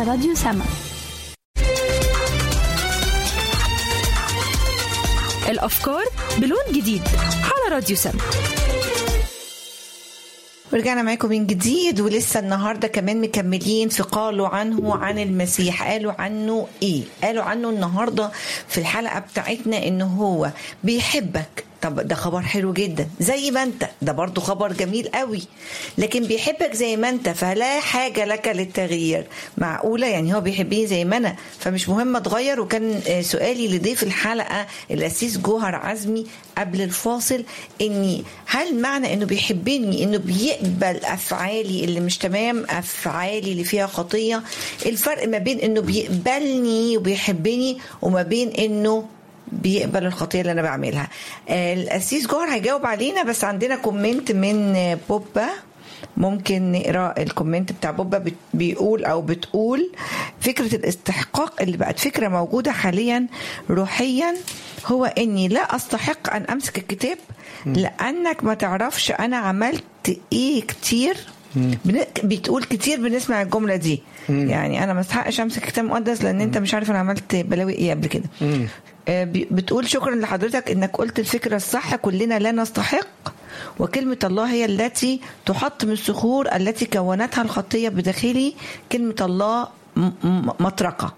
راديو سما الأفكار بلون جديد على راديو سما ورجعنا معاكم من جديد ولسه النهارده كمان مكملين في قالوا عنه عن المسيح قالوا عنه ايه قالوا عنه النهارده في الحلقه بتاعتنا ان هو بيحبك طب ده خبر حلو جدا زي ما انت ده برضو خبر جميل قوي لكن بيحبك زي ما انت فلا حاجة لك للتغيير معقولة يعني هو بيحبني زي ما انا فمش مهم اتغير وكان سؤالي لضيف الحلقة الاسيس جوهر عزمي قبل الفاصل اني هل معنى انه بيحبني انه بيقبل افعالي اللي مش تمام افعالي اللي فيها خطية الفرق ما بين انه بيقبلني وبيحبني وما بين انه بيقبل الخطيه اللي انا بعملها القسيس جوهر هيجاوب علينا بس عندنا كومنت من بوبا ممكن نقرا الكومنت بتاع بوبا بيقول او بتقول فكره الاستحقاق اللي بقت فكره موجوده حاليا روحيا هو اني لا استحق ان امسك الكتاب لانك ما تعرفش انا عملت ايه كتير بتقول كتير بنسمع الجمله دي يعني انا ما استحقش امسك كتاب مقدس لان انت مش عارف انا عملت بلاوي ايه قبل كده بتقول شكرا لحضرتك انك قلت الفكره الصح كلنا لا نستحق وكلمة الله هي التي تحطم الصخور التي كونتها الخطية بداخلي كلمة الله مطرقة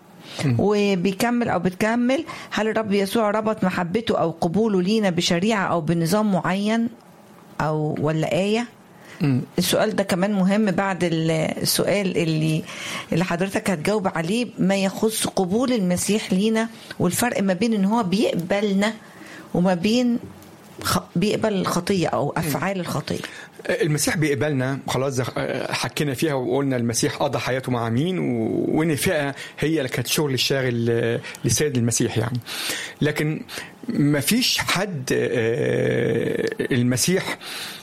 وبيكمل او بتكمل هل الرب يسوع ربط محبته او قبوله لينا بشريعه او بنظام معين او ولا ايه السؤال ده كمان مهم بعد السؤال اللي اللي حضرتك هتجاوب عليه ما يخص قبول المسيح لينا والفرق ما بين ان هو بيقبلنا وما بين بيقبل الخطيه او افعال الخطيه المسيح بيقبلنا خلاص حكينا فيها وقلنا المسيح قضى حياته مع مين وان الفئه هي اللي كانت شغل الشاغل للسيد المسيح يعني لكن ما فيش حد المسيح